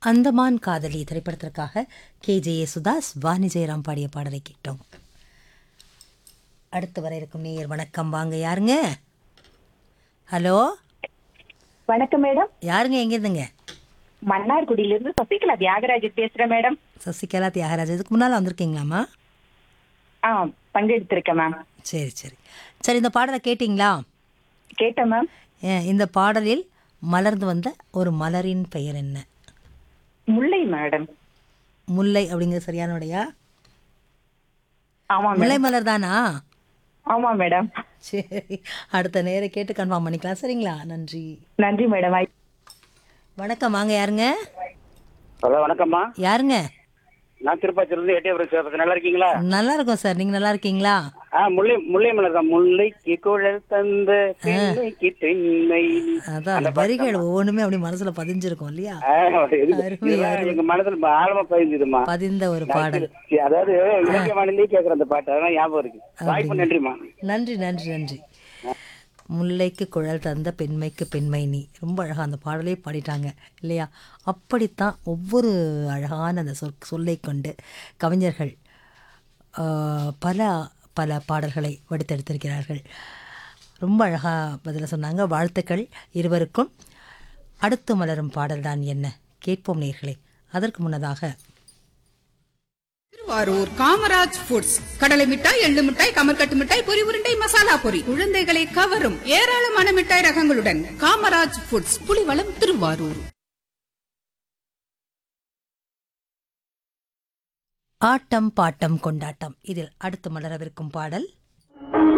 அந்தமான் காதலி திரைப்படத்திற்காக K J Sudas Vani Jayaram பாடிய பாடலை கேட்டோம் அடுத்து வர இருக்கும் நேயர் வணக்கம் வாங்க யாருங்க ஹலோ வணக்கம் மேடம் யாருங்க எங்கேருந்துங்க மன்னார்குடியிலிருந்து சசிகலா தியாகராஜர் பேசுறேன் மேடம் சசிகலா தியாகராஜ் இதுக்கு முன்னால் வந்திருக்கீங்களாம்மா ஆ பங்கெடுத்திருக்கேன் மேம் சரி சரி சரி இந்த பாடலை கேட்டிங்களா கேட்டேன் மேம் ஏன், இந்த பாடலில் மலர்ந்து வந்த ஒரு மலரின் பெயர் என்ன முல்லை மேடம் முல்லை அப்படிங்கிறது சரியானோடையா ஆமா முல்லை மேடம் மலர் தானா ஆமா மேடம் சரி அடுத்த நேரம் கேட்டு கன்ஃபார்ம் பண்ணிக்கலாம் சரிங்களா நன்றி நன்றி மேடம் வணக்கம் வாங்க யாருங்க ஹலோ வணக்கம்மா யாருங்க நான் திருப்பாச்சூர்லேருந்து எட்டியபுரம் சிவபதி நல்லா இருக்கீங்களா நல்லா இருக்கோம் சார் நீங்க நல்லா இருக்கீங்களா ஆ முல்லை முல்லை மலர் தான் முல்லைக்கு குழல் தந்த பெண்மைக்கு தென்னை அதான் அந்த வரிகள் ஒவ்வொன்றுமே அப்படி மனசுல பதிஞ்சிருக்கும் இல்லையா ஆ, இது- அருமை, இதெல்லாம் அருமை. எங்க மனதில் ஆழமா பதிஞ்சுதுமா பதிந்த ஒரு பாடல் அதாவது இலக்கியமானந்தே கேட்குற அந்த பாட்டு அதெல்லாம் ஞாபகம் இருக்கு வாய்ப்பு நன்றிம்மா நன்றி நன்றி நன்றி முல்லைக்கு குழல் தந்த பெண்மைக்கு பெண்மை நீ ரொம்ப அழகாக அந்த பாடலே பாடிட்டாங்க இல்லையா அப்படித்தான் ஒவ்வொரு அழகான அந்த சொல் சொல்லை கொண்டு கவிஞர்கள் ஆஹ், பல பல பாடல்களை வடித்தெடுத்திருக்கிறார்கள் ரொம்ப அழகாக பதில சொன்னாங்க வாழ்த்துக்கள் இருவருக்கும் அடுத்து மலரும் பாடல்தான் என்ன கேட்போம் நேர்களே அதற்கு முன்னதாக திருவாரூர் காமராஜ் ஃபுட்ஸ் கடலை மிட்டாய் எள்ளு மிட்டாய் கமர்கட்டு மிட்டாய் பொரி உருண்டை மசாலா பொரி குழந்தைகளை கவரும் ஏராளமான மிட்டாய் ரகங்களுடன் காமராஜ் ஃபுட்ஸ் புலிவளம் திருவாரூர் ஆட்டம் பாட்டம் கொண்டாட்டம் இதில் அடுத்து மலரவிருக்கும் பாடல்